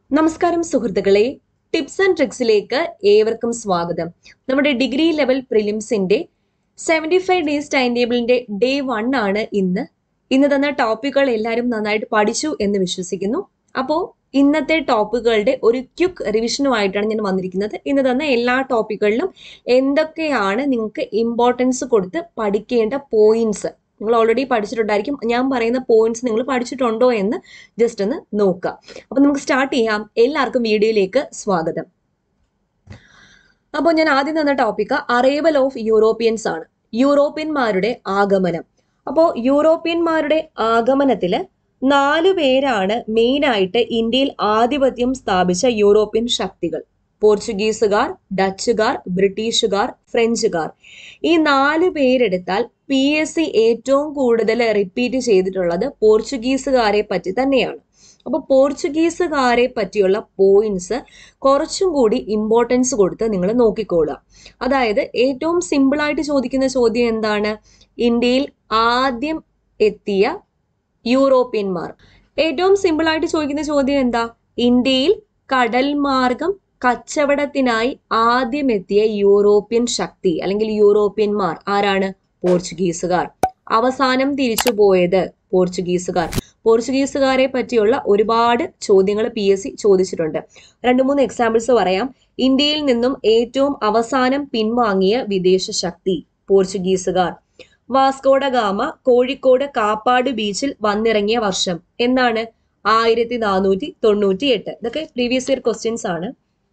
നമസ്കാരം സുഹൃത്തുക്കളെ tips and ട്രിക്സിലേക്ക് ഏവർക്കും സ്വാഗതം നമ്മുടെ ഡിഗ്രി ലെവൽ പ്രിലിംസിന്റെ സെവൻറ്റി ഫൈവ് ഡേയ്സ് ടൈം ടേബിളിന്റെ ഡേ വൺ ആണ് ഇന്ന് ഇന്ന് തന്ന ടോപ്പിക്കുകൾ എല്ലാവരും നന്നായിട്ട് പഠിച്ചു എന്ന് വിശ്വസിക്കുന്നു അപ്പോൾ ഇന്നത്തെ ടോപ്പിക്കുകളുടെ ഒരു ക്യുക്ക് റിവിഷനുമായിട്ടാണ് ഞാൻ വന്നിരിക്കുന്നത് ഇന്ന് തന്ന എല്ലാ ടോപ്പിക്കുകളിലും എന്തൊക്കെയാണ് നിങ്ങൾക്ക് ഇമ്പോർട്ടൻസ് കൊടുത്ത് പഠിക്കേണ്ട പോയിന്റ്സ് നിങ്ങൾ ഓൾറെഡി പഠിച്ചിട്ടുണ്ടായിരിക്കും ഞാൻ പറയുന്ന പോയിന്റ്സ് നിങ്ങൾ പഠിച്ചിട്ടുണ്ടോ എന്ന് ജസ്റ്റ് ഒന്ന് നോക്കുക അപ്പൊ നമുക്ക് സ്റ്റാർട്ട് ചെയ്യാം എല്ലാവർക്കും വീഡിയോയിലേക്ക് സ്വാഗതം അപ്പോൾ ഞാൻ ആദ്യം തന്ന ടോപ്പിക്ക് അറൈവൽ ഓഫ് യൂറോപ്യൻസ് ആണ് യൂറോപ്യന്മാരുടെ ആഗമനം അപ്പോൾ യൂറോപ്യന്മാരുടെ ആഗമനത്തില് നാല് പേരാണ് മെയിനായിട്ട് ഇന്ത്യയിൽ ആധിപത്യം സ്ഥാപിച്ച യൂറോപ്യൻ ശക്തികൾ പോർച്ചുഗീസുകാർ ഡച്ചുകാർ ബ്രിട്ടീഷുകാർ ഫ്രഞ്ചുകാർ ഈ നാല് പേരെടുത്താൽ പി എസ് സി ഏറ്റവും കൂടുതൽ റിപ്പീറ്റ് ചെയ്തിട്ടുള്ളത് പോർച്ചുഗീസുകാരെ പറ്റി തന്നെയാണ് അപ്പോൾ പോർച്ചുഗീസുകാരെ പറ്റിയുള്ള പോയിന്റ്സ് കുറച്ചും കൂടി ഇമ്പോർട്ടൻസ് കൊടുത്ത് നിങ്ങൾ നോക്കിക്കോളുക അതായത് ഏറ്റവും സിമ്പിളായിട്ട് ചോദിക്കുന്ന ചോദ്യം എന്താണ് ഇന്ത്യയിൽ ആദ്യം എത്തിയ യൂറോപ്യന്മാർ ഏറ്റവും സിമ്പിളായിട്ട് ചോദിക്കുന്ന ചോദ്യം എന്താ ഇന്ത്യയിൽ കടൽ മാർഗം കച്ചവടത്തിനായി ആദ്യം എത്തിയ യൂറോപ്യൻ ശക്തി അല്ലെങ്കിൽ യൂറോപ്യന്മാർ ആരാണ് പോർച്ചുഗീസുകാർ അവസാനം തിരിച്ചു പോയത് പോർച്ചുഗീസുകാർ പോർച്ചുഗീസുകാരെ പറ്റിയുള്ള ഒരുപാട് ചോദ്യങ്ങൾ പി എസ് സി ചോദിച്ചിട്ടുണ്ട് രണ്ട് മൂന്ന് എക്സാമ്പിൾസ് പറയാം ഇന്ത്യയിൽ നിന്നും ഏറ്റവും അവസാനം പിൻവാങ്ങിയ വിദേശ ശക്തി പോർച്ചുഗീസുകാർ വാസ്കോഡ ഗാമ കോഴിക്കോട് കാപ്പാട് ബീച്ചിൽ വന്നിറങ്ങിയ വർഷം എന്നാണ് ആയിരത്തി നാനൂറ്റി തൊണ്ണൂറ്റി എട്ട് ഇതൊക്കെ പ്രീവിയസ് ഇയർ ക്വസ്റ്റ്യൻസ് ആണ്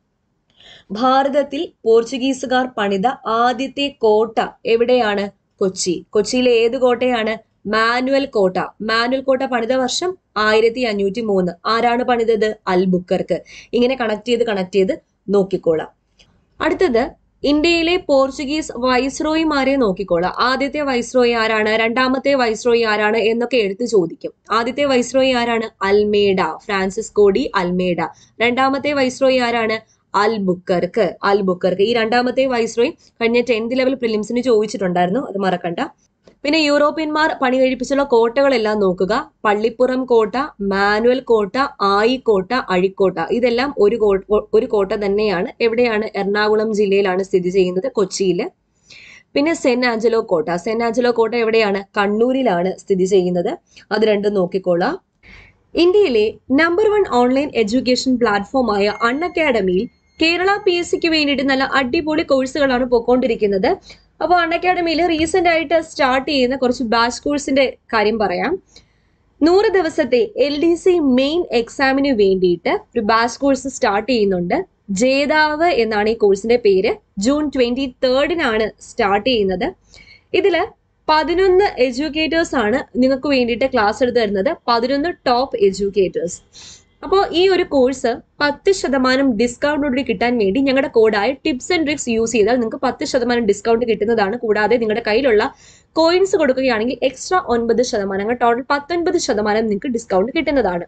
ഭാരതത്തിൽ പോർച്ചുഗീസുകാർ പണിത ആദ്യത്തെ കോട്ട എവിടെയാണ് കൊച്ചി കൊച്ചിയിലെ ഏത് കോട്ടയാണ് മാനുവൽ കോട്ട മാനുവൽ കോട്ട പണിത വർഷം ആയിരത്തി അഞ്ഞൂറ്റി മൂന്ന് ആരാണ് പണിതത് അൽബുക്കർക്ക് ഇങ്ങനെ കണക്ട് ചെയ്ത് കണക്ട് ചെയ്ത് നോക്കിക്കോളാം അടുത്തത് ഇന്ത്യയിലെ പോർച്ചുഗീസ് വൈസ്രോയിമാരെ നോക്കിക്കോളാം ആദ്യത്തെ വൈസ്രോയി ആരാണ് രണ്ടാമത്തെ വൈസ്രോയി ആരാണ് എന്നൊക്കെ എടുത്തു ചോദിക്കും ആദ്യത്തെ വൈസ്രോയി ആരാണ് അൽമേഡ ഫ്രാൻസിസ് കോഡി അൽമേഡ രണ്ടാമത്തെ വൈസ്രോയി ആരാണ് അൽ ബുക്കർക്ക് അൽ ബുക്കർക്ക് ഈ രണ്ടാമത്തെ വൈസ്രോയി കഴിഞ്ഞ ടെൻത്ത് ലെവൽ പ്രിലിംസിന് ചോദിച്ചിട്ടുണ്ടായിരുന്നു അത് മറക്കണ്ട പിന്നെ യൂറോപ്യന്മാർ പണി കഴിപ്പിച്ചുള്ള കോട്ടകളെല്ലാം നോക്കുക പള്ളിപ്പുറം കോട്ട മാനുവൽ കോട്ട ആയിക്കോട്ട അഴിക്കോട്ട ഇതെല്ലാം ഒരു ഒരു കോട്ട തന്നെയാണ് എവിടെയാണ് എറണാകുളം ജില്ലയിലാണ് സ്ഥിതി ചെയ്യുന്നത് കൊച്ചിയില് പിന്നെ സെന്റ് ആഞ്ചലോ കോട്ട സെന്റ് ആഞ്ചലോ കോട്ട എവിടെയാണ് കണ്ണൂരിലാണ് സ്ഥിതി ചെയ്യുന്നത് അത് രണ്ടും നോക്കിക്കോളാം ഇന്ത്യയിലെ നമ്പർ വൺ ഓൺലൈൻ എഡ്യൂക്കേഷൻ പ്ലാറ്റ്ഫോമായ അൺ അക്കാഡമിയിൽ കേരള പി എസ് സിക്ക് വേണ്ടിയിട്ട് നല്ല അടിപൊളി കോഴ്സുകളാണ് പോയിക്കൊണ്ടിരിക്കുന്നത് അപ്പോൾ അൺ അക്കാഡമിയിൽ റീസെന്റ് ആയിട്ട് സ്റ്റാർട്ട് ചെയ്യുന്ന കുറച്ച് ബാച്ച് കോഴ്സിന്റെ കാര്യം പറയാം നൂറ് ദിവസത്തെ എൽ ഡി സി മെയിൻ എക്സാമിന് വേണ്ടിയിട്ട് ഒരു ബാച്ച് കോഴ്സ് സ്റ്റാർട്ട് ചെയ്യുന്നുണ്ട് ജേതാവ് എന്നാണ് ഈ കോഴ്സിന്റെ പേര് ജൂൺ ട്വന്റി തേർഡിനാണ് സ്റ്റാർട്ട് ചെയ്യുന്നത് ഇതില് പതിനൊന്ന് എഡ്യൂക്കേറ്റേഴ്സ് ആണ് നിങ്ങൾക്ക് വേണ്ടിയിട്ട് ക്ലാസ് എടുത്ത് തരുന്നത് പതിനൊന്ന് ടോപ്പ് എഡ്യൂക്കേറ്റേഴ്സ് അപ്പോൾ ഈ ഒരു കോഴ്സ് പത്ത് ശതമാനം ഡിസ്കൗണ്ടോടുകൂടി കിട്ടാൻ വേണ്ടി ഞങ്ങളുടെ കോഡായ ടിപ്സ് ആൻഡ് ട്രിക്സ് യൂസ് ചെയ്താൽ നിങ്ങൾക്ക് പത്ത് ശതമാനം ഡിസ്കൗണ്ട് കിട്ടുന്നതാണ് കൂടാതെ നിങ്ങളുടെ കയ്യിലുള്ള കോയിൻസ് കൊടുക്കുകയാണെങ്കിൽ എക്സ്ട്രാ ഒൻപത് ശതമാനം അങ്ങനെ ടോട്ടൽ പത്തൊൻപത് ശതമാനം നിങ്ങൾക്ക് ഡിസ്കൗണ്ട് കിട്ടുന്നതാണ്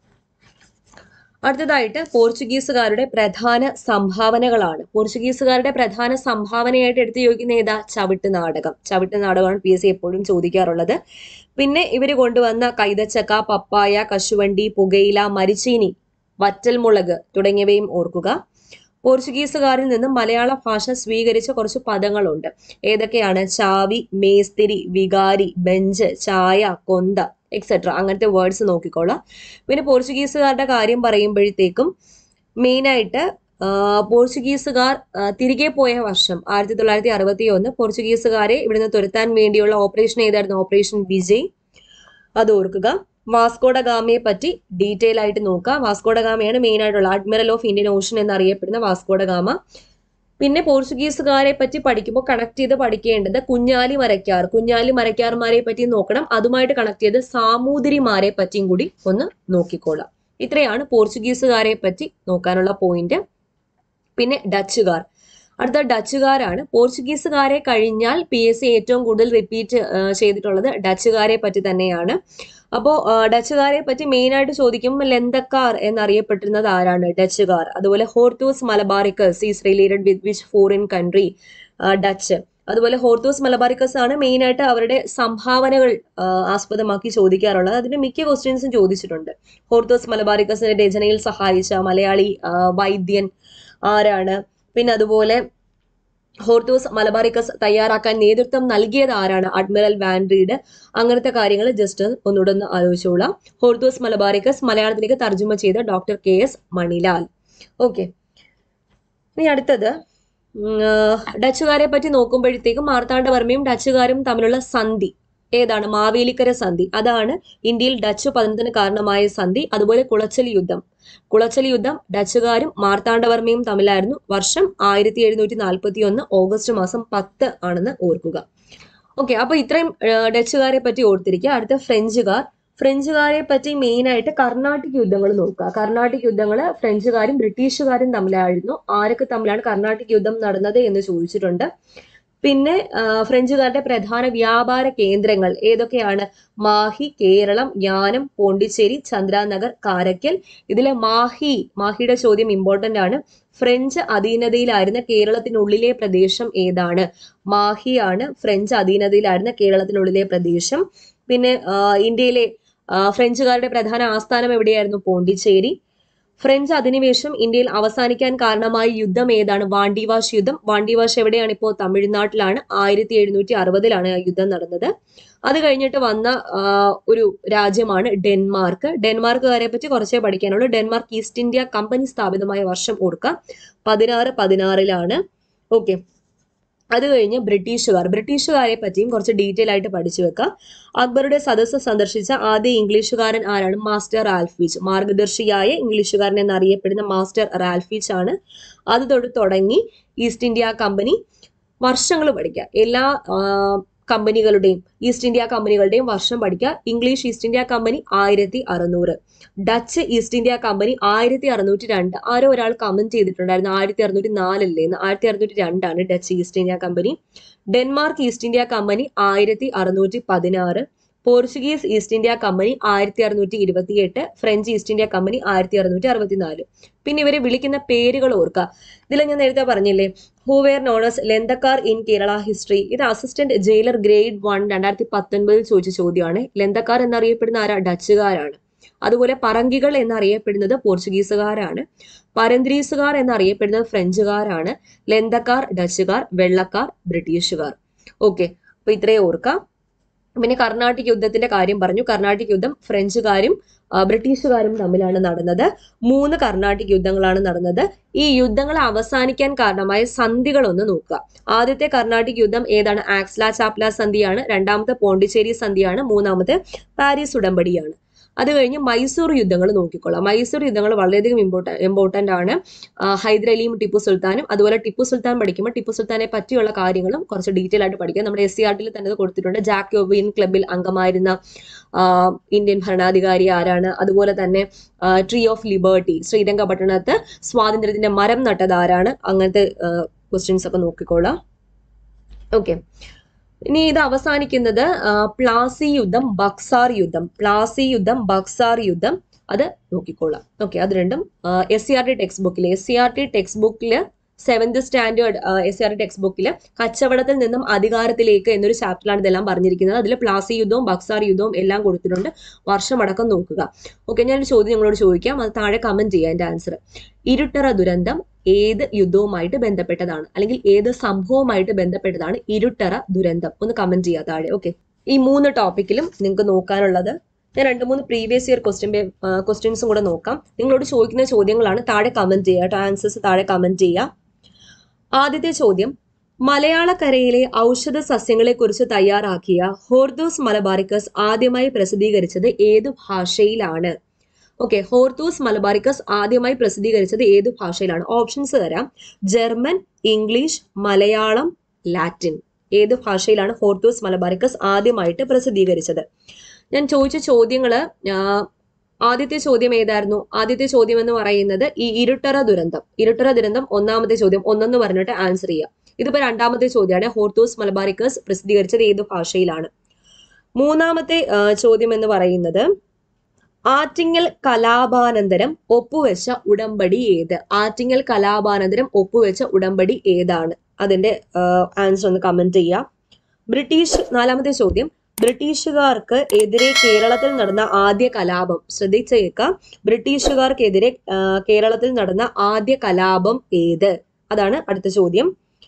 അടുത്തതായിട്ട് പോർച്ചുഗീസുകാരുടെ പ്രധാന സംഭാവനകളാണ് പോർച്ചുഗീസുകാരുടെ പ്രധാന സംഭാവനയായിട്ട് എടുത്തു ചോദിക്കുന്ന ഏതാ ചവിട്ട് നാടകം ചവിട്ട് നാടകമാണ് പി എസ് സി എപ്പോഴും ചോദിക്കാറുള്ളത് പിന്നെ ഇവർ കൊണ്ടുവന്ന കൈതച്ചക്ക പപ്പായ കശുവണ്ടി പുകയില മരിച്ചീനി വറ്റൽമുളക് തുടങ്ങിയവയും ഓർക്കുക പോർച്ചുഗീസുകാരിൽ നിന്ന് മലയാള ഭാഷ സ്വീകരിച്ച കുറച്ച് പദങ്ങളുണ്ട് ഏതൊക്കെയാണ് ചാവി മേസ്തിരി വികാരി ബെഞ്ച് ചായ കൊന്ത എക്സെട്ര അങ്ങനത്തെ വേർഡ്സ് നോക്കിക്കോളാം പിന്നെ പോർച്ചുഗീസുകാരുടെ കാര്യം പറയുമ്പോഴത്തേക്കും മെയിനായിട്ട് പോർച്ചുഗീസുകാർ തിരികെ പോയ വർഷം ആയിരത്തി തൊള്ളായിരത്തി അറുപത്തി ഒന്ന് പോർച്ചുഗീസുകാരെ ഇവിടുന്ന് തുരത്താൻ വേണ്ടിയുള്ള ഓപ്പറേഷൻ ഏതായിരുന്നു ഓപ്പറേഷൻ വിജയ് അത് ഓർക്കുക വാസ്കോഡ ഗാമയെ പറ്റി ഡീറ്റെയിൽ ആയിട്ട് നോക്കുക വാസ്കോഡ ഗാമയാണ് മെയിൻ ആയിട്ടുള്ള അഡ്മിറൽ ഓഫ് ഇന്ത്യൻ ഓഷൻ എന്നറിയപ്പെടുന്ന വാസ്കോഡ ഗാമ പിന്നെ പോർച്ചുഗീസുകാരെ പറ്റി പഠിക്കുമ്പോൾ കണക്ട് ചെയ്ത് പഠിക്കേണ്ടത് കുഞ്ഞാലി മരക്കാർ കുഞ്ഞാലി മരക്കാർമാരെ പറ്റി നോക്കണം അതുമായിട്ട് കണക്ട് ചെയ്ത് സാമൂതിരിമാരെ പറ്റിയും കൂടി ഒന്ന് നോക്കിക്കോളാം ഇത്രയാണ് പോർച്ചുഗീസുകാരെ പറ്റി നോക്കാനുള്ള പോയിന്റ് പിന്നെ ഡച്ചുകാർ അടുത്ത ഡച്ചുകാരാണ് പോർച്ചുഗീസുകാരെ കഴിഞ്ഞാൽ പി എസ് സി ഏറ്റവും കൂടുതൽ റിപ്പീറ്റ് ചെയ്തിട്ടുള്ളത് ഡച്ചുകാരെ പറ്റി തന്നെയാണ് അപ്പോൾ ഡച്ചുകാരെ പറ്റി മെയിൻ ആയിട്ട് ചോദിക്കുമ്പോൾ ലെന്തക്കാർ എന്നറിയപ്പെട്ടിരുന്നത് ആരാണ് ഡച്ചുകാർ അതുപോലെ Hortus Malabaricus is related with which foreign country Dutch അതുപോലെ ഹോർത്തൂസ് മലബാറിക്കസ് ആണ് മെയിൻ ആയിട്ട് അവരുടെ സംഭാവനകൾ ആ, ആസ്പദമാക്കി ചോദിക്കാറുള്ളത് അതിന് മിക്ക ക്വസ്റ്റ്യൻസും ചോദിച്ചിട്ടുണ്ട് ഹോർത്തൂസ് മലബാറിക്കസിന്റെ രചനയിൽ സഹായിച്ച മലയാളി ആ, വൈദ്യൻ ആരാണ് പിന്നെ അതുപോലെ ഹോർത്തൂസ് മലബാറിക്കസ് തയ്യാറാക്കാൻ നേതൃത്വം നൽകിയത് ആരാണ് അഡ്മിറൽ വാൻഡ്രീഡ് അങ്ങനത്തെ കാര്യങ്ങൾ ജസ്റ്റ് ഒന്നുകൂടെ ഒന്ന് ആലോചിച്ചോളാം ഹോർത്തൂസ് മലബാറിക്കസ് മലയാളത്തിലേക്ക് തർജ്ജമ ചെയ്ത doctor K S Manilal okay ഇനി അടുത്തത് ഉം, ആ, ഡച്ചുകാരെ പറ്റി നോക്കുമ്പോഴത്തേക്കും മാർത്താണ്ഡവർമ്മയും ഡച്ചുകാരും തമ്മിലുള്ള സന്ധി ഏതാണ് മാവേലിക്കര സന്ധി അതാണ് ഇന്ത്യയിൽ ഡച്ച് പതനത്തിന് കാരണമായ സന്ധി അതുപോലെ കുളച്ചൽ യുദ്ധം കുളച്ചൽ യുദ്ധം ഡച്ചുകാരും മാർത്താണ്ഡവർമ്മയും തമ്മിലായിരുന്നു വർഷം ആയിരത്തി എഴുന്നൂറ്റി നാൽപ്പത്തി ഒന്ന് ഓഗസ്റ്റ് മാസം പത്ത് ആണെന്ന് ഓർക്കുക ഓക്കെ അപ്പൊ ഇത്രയും ആ, ഡച്ചുകാരെ പറ്റി ഓർത്തിരിക്കുക അടുത്ത ഫ്രഞ്ചുകാർ ഫ്രഞ്ചുകാരെ പറ്റി മെയിൻ ആയിട്ട് കർണാട്ടിക് യുദ്ധങ്ങൾ നോക്കുക കർണാട്ടിക് യുദ്ധങ്ങൾ ഫ്രഞ്ചുകാരും ബ്രിട്ടീഷുകാരും തമ്മിലായിരുന്നു ആരൊക്കെ തമ്മിലാണ് കർണാട്ടിക് യുദ്ധം നടന്നത് എന്ന് ചോദിച്ചിട്ടുണ്ട് പിന്നെ ആ, ഫ്രഞ്ചുകാരുടെ പ്രധാന വ്യാപാര കേന്ദ്രങ്ങൾ ഏതൊക്കെയാണ് മാഹി കേരളം യാനം പോണ്ടിച്ചേരി ചന്ദ്രാനഗർ കാരക്കൽ ഇതിലെ മാഹി മാഹിയുടെ ചോദ്യം ഇമ്പോർട്ടന്റ് ആണ് ഫ്രഞ്ച് അധീനതയിലായിരുന്ന കേരളത്തിനുള്ളിലെ പ്രദേശം ഏതാണ് മാഹിയാണ് ഫ്രഞ്ച് അധീനതയിലായിരുന്ന കേരളത്തിനുള്ളിലെ പ്രദേശം പിന്നെ ആ, ഇന്ത്യയിലെ ആ, ഫ്രഞ്ചുകാരുടെ പ്രധാന ആസ്ഥാനം എവിടെയായിരുന്നു പോണ്ടിച്ചേരി ഫ്രഞ്ച് അധിനിവേശം ഇന്ത്യയിൽ അവസാനിക്കാൻ കാരണമായ യുദ്ധം ഏതാണ് വാണ്ടിവാഷ് യുദ്ധം വാണ്ടിവാഷ് എവിടെയാണ് ഇപ്പോൾ തമിഴ്നാട്ടിലാണ് ആയിരത്തി എഴുന്നൂറ്റി അറുപതിലാണ് ആ യുദ്ധം നടന്നത് അത് കഴിഞ്ഞിട്ട് വന്ന ആ, ഒരു രാജ്യമാണ് ഡെൻമാർക്ക് ഡെൻമാർക്കുകാരെ പറ്റി കുറച്ചേ പഠിക്കാനുള്ളൂ ഡെൻമാർക്ക് ഈസ്റ്റ് ഇന്ത്യ കമ്പനി സ്ഥാപിതമായ വർഷം ഓർക്കുക പതിനാറ് പതിനാറിലാണ് ഓക്കെ അത് കഴിഞ്ഞ് ബ്രിട്ടീഷുകാർ ബ്രിട്ടീഷുകാരെ പറ്റിയും കുറച്ച് ഡീറ്റെയിൽ ആയിട്ട് പഠിച്ചു വെക്കാം അക്ബറുടെ സദസ്സ് സന്ദർശിച്ച ആദ്യ ഇംഗ്ലീഷുകാരൻ ആരാണ് മാസ്റ്റർ റാൽഫീച്ച് മാർഗദർശിയായ ഇംഗ്ലീഷുകാരൻ എന്നറിയപ്പെടുന്ന മാസ്റ്റർ റാൽഫീച്ച് ആണ് അത് തൊട്ട് തുടങ്ങി ഈസ്റ്റ് ഇന്ത്യ കമ്പനി വർഷങ്ങൾ പഠിക്കുക എല്ലാ ആ, കമ്പനികളുടെയും ഈസ്റ്റ് ഇന്ത്യ കമ്പനികളുടെയും വർഷം പഠിക്കുക ഇംഗ്ലീഷ് ഈസ്റ്റ് ഇന്ത്യ കമ്പനി ആയിരത്തി അറുന്നൂറ് ഡച്ച് ഈസ്റ്റ് ഇന്ത്യ കമ്പനി ആയിരത്തി അറുന്നൂറ്റി രണ്ട് ആരോ ഒരാൾ കമന്റ് ചെയ്തിട്ടുണ്ടായിരുന്നു ആയിരത്തി അറുന്നൂറ്റി നാലല്ലേ എന്ന് ആയിരത്തി അറുന്നൂറ്റി രണ്ടാണ് Dutch East India company Denmark East India company ആയിരത്തി അറുന്നൂറ്റി പതിനാറ് പോർച്ചുഗീസ് ഈസ്റ്റ് ഇന്ത്യ കമ്പനി ആയിരത്തി അറുന്നൂറ്റി ഇരുപത്തി എട്ട് ഫ്രഞ്ച് ഈസ്റ്റ് ഇന്ത്യ കമ്പനി ആയിരത്തി അറുന്നൂറ്റി അറുപത്തിനാല് പിന്നെ ഇവരെ വിളിക്കുന്ന പേരുകൾ ഓർക്കുക ഇതിൽ ഞാൻ നേരത്തെ പറഞ്ഞില്ലേ ഹൂവേർ നോണസ് ലെന്തക്കാർ ഇൻ കേരള ഹിസ്റ്ററി ഇത് അസിസ്റ്റന്റ് ജയിലർ ഗ്രേഡ് വൺ രണ്ടായിരത്തി പത്തൊൻപതിൽ ചോദിച്ച ചോദ്യമാണ് ലെന്തക്കാർ എന്നറിയപ്പെടുന്ന ആരാ ഡച്ചുകാരാണ് അതുപോലെ പറങ്കികൾ എന്നറിയപ്പെടുന്നത് പോർച്ചുഗീസുകാരാണ് പരന്ത്രീസുകാർ എന്നറിയപ്പെടുന്നത് ഫ്രഞ്ചുകാരാണ് ലെന്തക്കാർ ഡച്ചുകാർ വെള്ളക്കാർ ബ്രിട്ടീഷുകാർ ഓക്കെ അപ്പൊ ഇത്രയും ഓർക്കാം പിന്നെ കർണാട്ടിക് യുദ്ധത്തിന്റെ കാര്യം പറഞ്ഞു കർണാട്ടിക് യുദ്ധം ഫ്രഞ്ചുകാരും ആ, ബ്രിട്ടീഷുകാരും തമ്മിലാണ് നടന്നത് മൂന്ന് കർണാട്ടിക് യുദ്ധങ്ങളാണ് നടന്നത് ഈ യുദ്ധങ്ങൾ അവസാനിക്കാൻ കാരണമായ സന്ധികൾ ഒന്ന് നോക്കുക ആദ്യത്തെ കർണാട്ടിക് യുദ്ധം ഏതാണ് ആക്സ്ല ചാപ്ല സന്ധിയാണ് രണ്ടാമത്തെ പോണ്ടിച്ചേരി സന്ധിയാണ് മൂന്നാമത്തെ പാരീസ് ഉടമ്പടിയാണ് അത് കഴിഞ്ഞ് മൈസൂർ യുദ്ധങ്ങൾ നോക്കിക്കൊള്ളാം മൈസൂർ യുദ്ധങ്ങൾ വളരെയധികം ഇമ്പോർട്ടൻ ഇമ്പോർട്ടന്റ് ആണ് ആ, ഹൈദരലിയും ടിപ്പു സുൽത്താനും അതുപോലെ ടിപ്പു സുൽത്താൻ പഠിക്കുമ്പോൾ ടിപ്പു സുൽത്താനെ പറ്റിയുള്ള കാര്യങ്ങളും കുറച്ച് ഡീറ്റെയിൽ ആയിട്ട് പഠിക്കുക നമ്മുടെ എസ് സി ആർ ടിയിൽ തന്നെ ഇത് കൊടുത്തിട്ടുണ്ട് ജാക്കോബിയൻ ക്ലബിൽ അംഗമായിരുന്ന ആ, ഇന്ത്യൻ ഭരണാധികാരി ആരാണ് അതുപോലെ തന്നെ ട്രീ ഓഫ് ലിബർട്ടി ശ്രീരംഗപട്ടണത്ത് സ്വാതന്ത്ര്യത്തിന്റെ മരം നട്ടത് ആരാണ് അങ്ങനത്തെ ക്വസ്റ്റ്യൻസ് ഒക്കെ നോക്കിക്കോളാം ഓക്കെ ഇനി ഇത് അവസാനിക്കുന്നത് ആ, പ്ലാസി യുദ്ധം ബക്സാർ യുദ്ധം പ്ലാസി യുദ്ധം ബക്സാർ യുദ്ധം അത് നോക്കിക്കോളാം ഓക്കെ അത് രണ്ടും S C R T text ബുക്കിൽ S C R T text ബുക്കിൽ seventh standard S C R T text ബുക്കിൽ കച്ചവടത്തിൽ നിന്നും അധികാരത്തിലേക്ക് എന്നൊരു ചാപ്റ്ററിലാണ് ഇതെല്ലാം പറഞ്ഞിരിക്കുന്നത് അതിൽ പ്ലാസി യുദ്ധവും ബക്സാർ യുദ്ധവും എല്ലാം കൊടുത്തിട്ടുണ്ട് വർഷമടക്കം നോക്കുക ഓക്കെ ഞാനൊരു ചോദ്യം നിങ്ങളോട് ചോദിക്കാം അത് താഴെ കമന്റ് ചെയ്യാം എൻ്റെ ആൻസർ ഇരുട്ടറ ദുരന്തം ഏത് യുദ്ധവുമായിട്ട് ബന്ധപ്പെട്ടതാണ് അല്ലെങ്കിൽ ഏത് സംഭവവുമായിട്ട് ബന്ധപ്പെട്ടതാണ് ഇരുട്ടറ ദുരന്തം ഒന്ന് കമന്റ് ചെയ്യാം താഴെ ഓക്കെ ഈ മൂന്ന് ടോപ്പിക്കിലും നിങ്ങൾക്ക് നോക്കാനുള്ളത് ഞാൻ രണ്ട് മൂന്ന് പ്രീവിയസ് ഇയർ ക്വസ്റ്റ്യൻ ക്വസ്റ്റ്യൻസും കൂടെ നോക്കാം നിങ്ങളോട് ചോദിക്കുന്ന ചോദ്യങ്ങളാണ് താഴെ കമന്റ് ചെയ്യുക കേട്ടോ ആൻസേഴ്സ് താഴെ കമന്റ് ചെയ്യുക ആദ്യത്തെ ചോദ്യം മലയാളക്കരയിലെ ഔഷധ സസ്യങ്ങളെ കുറിച്ച് തയ്യാറാക്കിയ ഹോർദൂസ് മലബാറിക്കസ് ആദ്യമായി പ്രസിദ്ധീകരിച്ചത് ഏത് ഭാഷയിലാണ് ഓക്കെ ഹോർത്തൂസ് മലബാറിക്കസ് ആദ്യമായി പ്രസിദ്ധീകരിച്ചത് ഏത് ഭാഷയിലാണ് ഓപ്ഷൻസ് തരാം ജർമ്മൻ ഇംഗ്ലീഷ് മലയാളം ലാറ്റിൻ ഏത് ഭാഷയിലാണ് ഹോർത്തൂസ് മലബാറിക്കസ് ആദ്യമായിട്ട് പ്രസിദ്ധീകരിച്ചത് ഞാൻ ചോദിച്ച ചോദ്യങ്ങള് ആ, ആദ്യത്തെ ചോദ്യം ഏതായിരുന്നു ആദ്യത്തെ ചോദ്യം എന്ന് പറയുന്നത് ഈ ഇരുട്ടറ ദുരന്തം ഇരുട്ടറ ദുരന്തം ഒന്നാമത്തെ ചോദ്യം ഒന്നെന്ന് പറഞ്ഞിട്ട് ആൻസർ ചെയ്യാം ഇതിപ്പോ രണ്ടാമത്തെ ചോദ്യമാണ് ഹോർത്തൂസ് മലബാറിക്കസ് പ്രസിദ്ധീകരിച്ചത് ഏത് ഭാഷയിലാണ് മൂന്നാമത്തെ ആ, ചോദ്യം എന്ന് പറയുന്നത് ആറ്റിങ്ങൽ കലാപാനന്തരം ഒപ്പുവെച്ച ഉടമ്പടി ഏത് ആറ്റിങ്ങൽ കലാപാനന്തരം ഒപ്പുവെച്ച ഉടമ്പടി ഏതാണ് അതിന്റെ ആൻസർ ഒന്ന് കമന്റ് ചെയ്യാം ബ്രിട്ടീഷ് നാലാമത്തെ ചോദ്യം ബ്രിട്ടീഷുകാർക്ക് എതിരെ കേരളത്തിൽ നടന്ന ആദ്യ കലാപം ശ്രദ്ധിച്ചേക്കാം ബ്രിട്ടീഷുകാർക്കെതിരെ ആ, കേരളത്തിൽ നടന്ന ആദ്യ കലാപം ഏത് അതാണ് അടുത്ത ചോദ്യം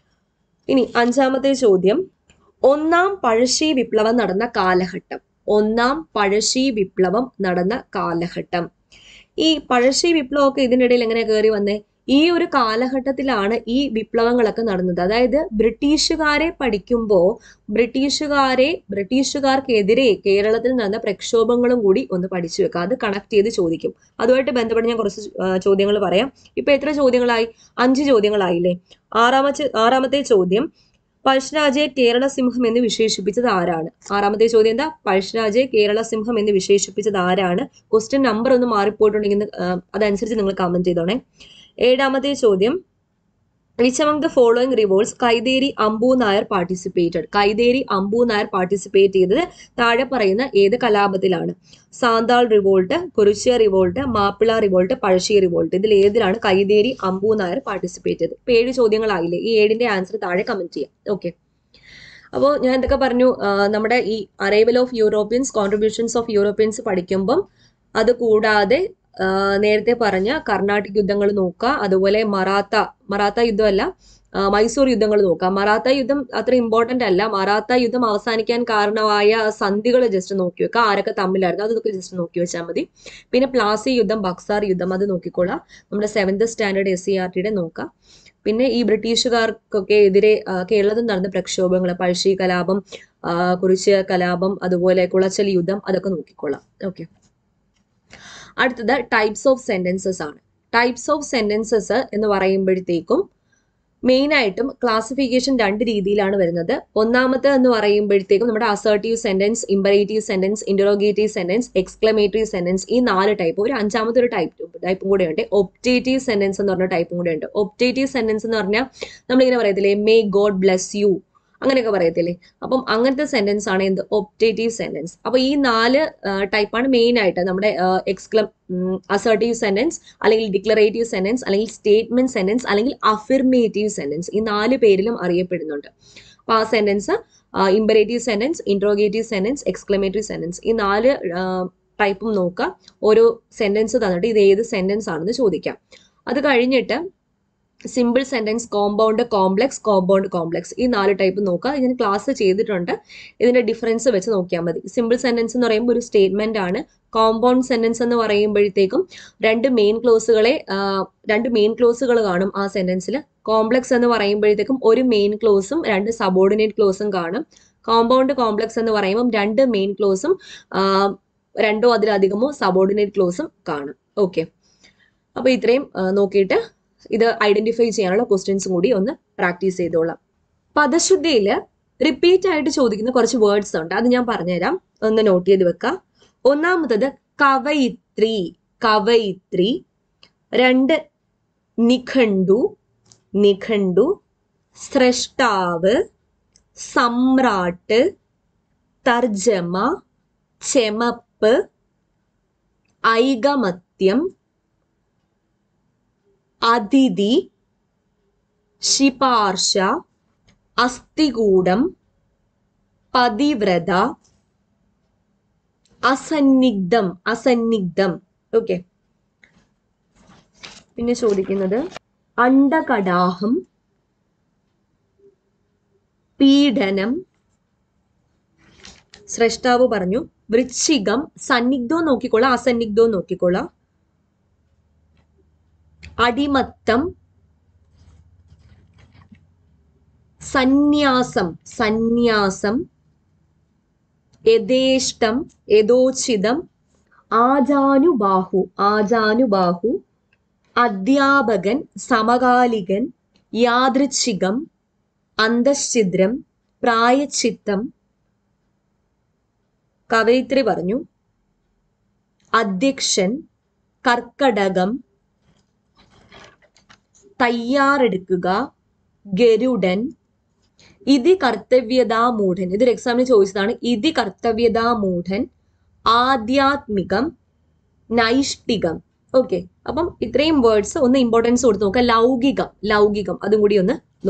ഇനി അഞ്ചാമത്തെ ചോദ്യം ഒന്നാം പഴശ്ശി വിപ്ലവം നടന്ന കാലഘട്ടം ഒന്നാം പഴശ്ശി വിപ്ലവം നടന്ന കാലഘട്ടം ഈ പഴശ്ശി വിപ്ലവമൊക്കെ ഇതിനിടയിൽ എങ്ങനെ കയറി വന്നേ ഈ ഒരു കാലഘട്ടത്തിലാണ് ഈ വിപ്ലവങ്ങളൊക്കെ നടന്നത് അതായത് ബ്രിട്ടീഷുകാരെ പഠിക്കുമ്പോൾ ബ്രിട്ടീഷുകാരെ ബ്രിട്ടീഷുകാർക്കെതിരെ കേരളത്തിൽ നടന്ന പ്രക്ഷോഭങ്ങളും കൂടി ഒന്ന് പഠിച്ചു വെക്കുക അത് കണക്ട് ചെയ്ത് ചോദിക്കും അതുമായിട്ട് ബന്ധപ്പെട്ട് ഞാൻ കുറച്ച് ചോദ്യങ്ങൾ പറയാം ഇപ്പൊ എത്ര ചോദ്യങ്ങളായി അഞ്ച് ചോദ്യങ്ങളായില്ലേ ആറാമത്തെ ആറാമത്തെ ചോദ്യം പഴശ്ശിരാജയെ കേരള സിംഹം എന്ന് വിശേഷിപ്പിച്ചത് ആരാണ് ആറാമത്തെ ചോദ്യം എന്താ പഴശ്ശിരാജയെ കേരള സിംഹം എന്ന് വിശേഷിപ്പിച്ചത് ആരാണ് ക്വസ്റ്റ്യൻ നമ്പർ ഒന്ന് മാറിപ്പോയിട്ടുണ്ടെങ്കിൽ ആ, അതനുസരിച്ച് നിങ്ങൾ കമന്റ് ചെയ്തോണേ ഏഴാമത്തെ ചോദ്യം which among the following revolts Kaitheri Ambu Nair participated Kaitheri Ambu Nair participate ചെയ്തത് താഴെ പറയുന്ന ഏത് കലാപത്തിലാണ് Santhal revolt Kurichya revolt Mappila revolt Pazhassi revolt ഇതിൽ ഏതിലാണ് കൈതേരി അമ്പു നായർ പാർട്ടിസിപ്പേറ്റ് ചെയ്തത് ഇപ്പൊ ഏഴ് ചോദ്യങ്ങളായില്ലേ ഈ ഏഴിന്റെ ആൻസർ താഴെ കമന്റ് ചെയ്യാം ഓക്കെ അപ്പോൾ ഞാൻ എന്തൊക്കെ പറഞ്ഞു ആ, നമ്മുടെ ഈ arrival of Europeans contributions of Europeans പഠിക്കുമ്പം അത് കൂടാതെ ആ, നേരത്തെ പറഞ്ഞ കർണാട്ടിക് യുദ്ധങ്ങൾ നോക്കുക അതുപോലെ മറാത്ത മറാത്ത യുദ്ധമല്ല ആ, മൈസൂർ യുദ്ധങ്ങൾ നോക്കുക മറാത്ത യുദ്ധം അത്ര ഇമ്പോർട്ടന്റ് അല്ല മറാത്ത യുദ്ധം അവസാനിക്കാൻ കാരണമായ സന്ധികൾ ജസ്റ്റ് നോക്കി വെക്കുക ആരൊക്കെ തമ്മിലായിരുന്നു അതൊക്കെ ജസ്റ്റ് നോക്കി വെച്ചാൽ മതി പിന്നെ പ്ലാസി യുദ്ധം ബക്സാർ യുദ്ധം അത് നോക്കിക്കോളാം നമ്മുടെ seventh standard S C R ടിയുടെ നോക്കാം പിന്നെ ഈ ബ്രിട്ടീഷുകാർക്കൊക്കെ എതിരെ ആ, കേരളത്തിൽ നടന്ന പ്രക്ഷോഭങ്ങൾ പഴശ്ശി കലാപം ആ, കുറിച്യ കലാപം അതുപോലെ കുളച്ചൽ യുദ്ധം അതൊക്കെ നോക്കിക്കൊള്ളാം ഓക്കെ അടുത്തത് ടൈപ്സ് ഓഫ് സെന്റൻസസ് ആണ് ടൈപ്സ് ഓഫ് സെന്റൻസസ് എന്ന് പറയുമ്പോഴത്തേക്കും മെയിൻ ആയിട്ടും ക്ലാസിഫിക്കേഷൻ രണ്ട് രീതിയിലാണ് വരുന്നത് ഒന്നാമത്തെ എന്ന് പറയുമ്പോഴത്തേക്കും നമ്മുടെ assertive sentence imperative sentence interrogative sentence exclamatory sentence ഈ നാല് ടൈപ്പ് ഒരു അഞ്ചാമത്തെ ഒരു ടൈപ്പ് ടൈപ്പും കൂടെ ഉണ്ട് ഒപ്റ്റേറ്റീവ് സെന്റൻസ് എന്ന് പറഞ്ഞ ടൈപ്പും കൂടെ ഉണ്ട് ഒപ്റ്റേറ്റീവ് സെന്റൻസ് എന്ന് പറഞ്ഞാൽ നമ്മളിങ്ങനെ പറയത്തില്ലേ മേ ഗോഡ് ബ്ലെസ് യു അങ്ങനെയൊക്കെ പറയത്തില്ലേ അപ്പം അങ്ങനത്തെ സെന്റൻസ് ആണ് എന്ത് ഒപ്റ്റേറ്റീവ് സെന്റൻസ് അപ്പൊ ഈ നാല് ടൈപ്പാണ് മെയിൻ ആയിട്ട് നമ്മുടെ എക്സ്ക്ലം അസേർട്ടീവ് സെന്റൻസ് അല്ലെങ്കിൽ ഡിക്ലറേറ്റീവ് സെന്റൻസ് അല്ലെങ്കിൽ സ്റ്റേറ്റ്മെന്റ് സെന്റൻസ് അല്ലെങ്കിൽ അഫിർമേറ്റീവ് സെന്റൻസ് ഈ നാല് പേരിലും അറിയപ്പെടുന്നുണ്ട് അപ്പൊ ആ sentence imperative sentence interrogative sentence exclamatory sentence ഈ നാല് ടൈപ്പും നോക്കുക ഓരോ സെന്റൻസ് തന്നിട്ട് ഇത് ഏത് സെന്റൻസ് ആണെന്ന് ചോദിക്കാം അത് കഴിഞ്ഞിട്ട് simple sentence compound complex compound complex ഈ നാല് ടൈപ്പ് നോക്കുക ഇതിന് ക്ലാസ് ചെയ്തിട്ടുണ്ട് ഇതിന്റെ ഡിഫറൻസ് വെച്ച് നോക്കിയാൽ മതി സിമ്പിൾ സെന്റൻസ് എന്ന് പറയുമ്പോൾ ഒരു സ്റ്റേറ്റ്മെന്റ് ആണ് കോമ്പൗണ്ട് സെന്റൻസ് എന്ന് പറയുമ്പോഴത്തേക്കും രണ്ട് മെയിൻ ക്ലോസുകളെ രണ്ട് മെയിൻ ക്ലോസുകൾ കാണും ആ സെന്റൻസിൽ കോംപ്ലക്സ് എന്ന് പറയുമ്പോഴത്തേക്കും ഒരു മെയിൻ ക്ലോസും രണ്ട് സബോർഡിനേറ്റ് ക്ലോസും കാണും കോമ്പൗണ്ട് കോംപ്ലക്സ് എന്ന് പറയുമ്പോൾ രണ്ട് മെയിൻ ക്ലോസും രണ്ടോ അതിലധികമോ സബോർഡിനേറ്റ് ക്ലോസും കാണും ഓക്കെ അപ്പൊ ഇത്രയും ആ, നോക്കിയിട്ട് ഇത് ഐഡന്റിഫൈ ചെയ്യാനുള്ള ക്വസ്റ്റ്യൻസും കൂടി ഒന്ന് പ്രാക്ടീസ് ചെയ്തോളാം പദശുദ്ധിയിൽ റിപ്പീറ്റ് ആയിട്ട് ചോദിക്കുന്ന കുറച്ച് വേർഡ്സ് ഉണ്ട് അത് ഞാൻ പറഞ്ഞുതരാം ഒന്ന് നോട്ട് ചെയ്ത് വെക്കാം ഒന്നാമത്തത് കവയിത്രി കവയിത്രി രണ്ട് നിഘണ്ടു നിഘണ്ടു സ്രഷ്ടാവ് സമ്രാട്ട് തർജമ ചെമപ്പ് ഐകമത്യം അതിഥി ശിപാർശ അസ്ഥികൂടം പതിവ്രത അസന്നിഗ്ധം അസന്നിഗ്ധം ഓക്കെ പിന്നെ ചോദിക്കുന്നത് അണ്ടകടാഹം പീഡനം സ്രഷ്ടാവ് പറഞ്ഞു വൃശ്ചികം സന്നിഗ്ധവും നോക്കിക്കൊള്ളാം അസന്നിഗ്ധവും നോക്കിക്കൊള്ളാം അടിമത്തം സന്യാസം സന്യാസം യഥേഷ്ടം യഥോചിതം ആജാനുബാഹു ആജാനുബാഹു അധ്യാപകൻ സമകാലികൻ യാദൃച്ഛികം അന്തശ്ചിദ്രം പ്രായച്ചിത്തം കവയിത്രി പറഞ്ഞു അധ്യക്ഷൻ കർക്കടകം തയ്യാറെടുക്കുക ഗരുഡൻ ഇതി കർത്തവ്യതാമൂഢൻ ഇതൊരു എക്സാമിന് ചോദിച്ചതാണ് ഇതി കർത്തവ്യതാമൂഢൻ ആധ്യാത്മികം നൈഷ്ഠികം ഓക്കെ അപ്പം ഇത്രയും വേർഡ്സ് ഒന്ന് ഇമ്പോർട്ടൻസ് കൊടുത്ത് നോക്കാം ലൗകികം ലൗകികം അതും കൂടി ഒന്ന് നോക്കാം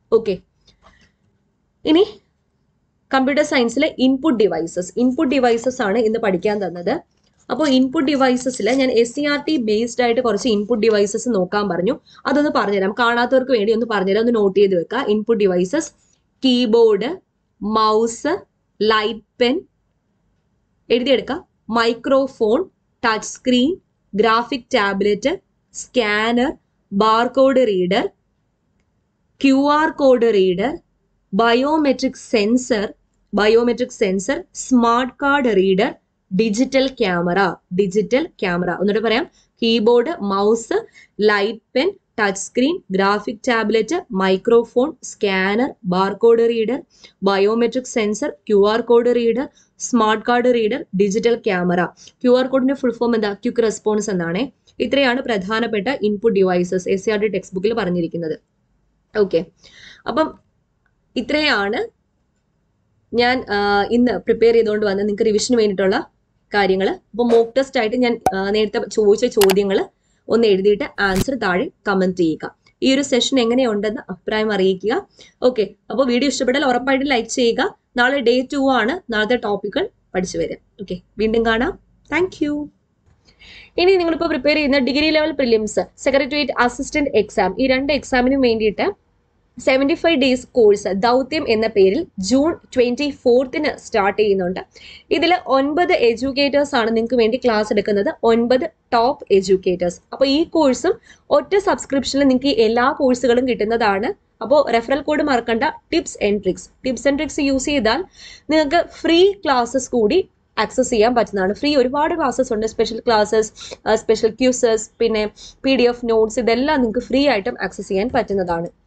ഓക്കെ ഇനി കമ്പ്യൂട്ടർ സയൻസിലെ ഇൻപുട്ട് ഡിവൈസസ് ഇൻപുട്ട് ഡിവൈസസ് ആണ് ഇന്ന് പഠിക്കാൻ തന്നത് അപ്പോൾ ഇൻപുട്ട് ഡിവൈസസിൽ ഞാൻ S C R T based ആയിട്ട് കുറച്ച് ഇൻപുട്ട് ഡിവൈസസ് നോക്കാൻ പറഞ്ഞു അതൊന്ന് പറഞ്ഞുതരാം കാണാത്തവർക്ക് വേണ്ടി ഒന്ന് പറഞ്ഞുതരാം ഒന്ന് നോട്ട് ചെയ്ത് വെക്കുക input devices keyboard mouse light pen എഴുതിയെടുക്കുക microphone touch screen graphic tablet scanner barcode reader Q R code reader biometric sensor biometric sensor smart card reader digital camera digital camera എന്നിട്ട് പറയാം keyboard mouse light pen touch screen graphic tablet microphone scanner barcode reader biometric sensor Q R code reader smart card reader digital camera Q R കോഡിന്റെ full form എന്താ quick response എന്നാണ് ഇത്രയാണ് പ്രധാനപ്പെട്ട input devices S C R D text ബുക്കിൽ പറഞ്ഞിരിക്കുന്നത് okay അപ്പം ഇത്രയാണ് ഞാൻ ആ, ഇന്ന് പ്രിപ്പയർ ചെയ്തുകൊണ്ട് വന്ന നിങ്ങൾക്ക് റിവിഷന് വേണ്ടിയിട്ടുള്ള കാര്യങ്ങൾ അപ്പോൾ മോക്ക് ടെസ്റ്റ് ആയിട്ട് ഞാൻ ആ, നേരത്തെ ചോദിച്ച ചോദ്യങ്ങൾ ഒന്ന് എഴുതിയിട്ട് ആൻസർ താഴെ കമന്റ് ചെയ്യുക ഈ ഒരു സെഷൻ എങ്ങനെയുണ്ടെന്ന് അഭിപ്രായം അറിയിക്കുക ഓക്കെ അപ്പോൾ വീഡിയോ ഇഷ്ടപ്പെട്ടാൽ ഉറപ്പായിട്ടും ലൈക്ക് ചെയ്യുക നാളെ ഡേ ടു ആണ് നാളത്തെ ടോപ്പിക്കുകൾ പഠിച്ചു വരാം ഓക്കെ വീണ്ടും കാണാം താങ്ക് യു ഇനി നിങ്ങളിപ്പോൾ പ്രിപ്പയർ ചെയ്യുന്ന degree level prelims secretariat assistant exam ഈ രണ്ട് എക്സാമിനും വേണ്ടിയിട്ട് സെവൻറ്റി ഫൈവ് ഡേയ്സ് കോഴ്സ് ദൗത്യം എന്ന പേരിൽ ജൂൺ ട്വൻറ്റി ഫോർത്തിന് സ്റ്റാർട്ട് ചെയ്യുന്നുണ്ട് ഇതിൽ ഒൻപത് എഡ്യൂക്കേറ്റേഴ്സ് ആണ് നിങ്ങൾക്ക് വേണ്ടി ക്ലാസ് എടുക്കുന്നത് ഒൻപത് ടോപ്പ് എഡ്യൂക്കേറ്റേഴ്സ് അപ്പോൾ ഈ കോഴ്സും ഒറ്റ സബ്സ്ക്രിപ്ഷനിൽ നിങ്ങൾക്ക് ഈ എല്ലാ കോഴ്സുകളും കിട്ടുന്നതാണ് അപ്പോൾ റെഫറൽ കോഡ് മറക്കണ്ട tips and tricks tips and tricks use ചെയ്താൽ നിങ്ങൾക്ക് ഫ്രീ ക്ലാസ്സസ് കൂടി ആക്സസ് ചെയ്യാൻ പറ്റുന്നതാണ് ഫ്രീ ഒരുപാട് ക്ലാസ്സസ് ഉണ്ട് സ്പെഷ്യൽ ക്ലാസ്സസ് സ്പെഷ്യൽ ക്യൂസസ് പിന്നെ പി ഡി എഫ് നോട്ട്സ് ഇതെല്ലാം നിങ്ങൾക്ക് ഫ്രീ ആയിട്ടും ആക്സസ് ചെയ്യാൻ പറ്റുന്നതാണ്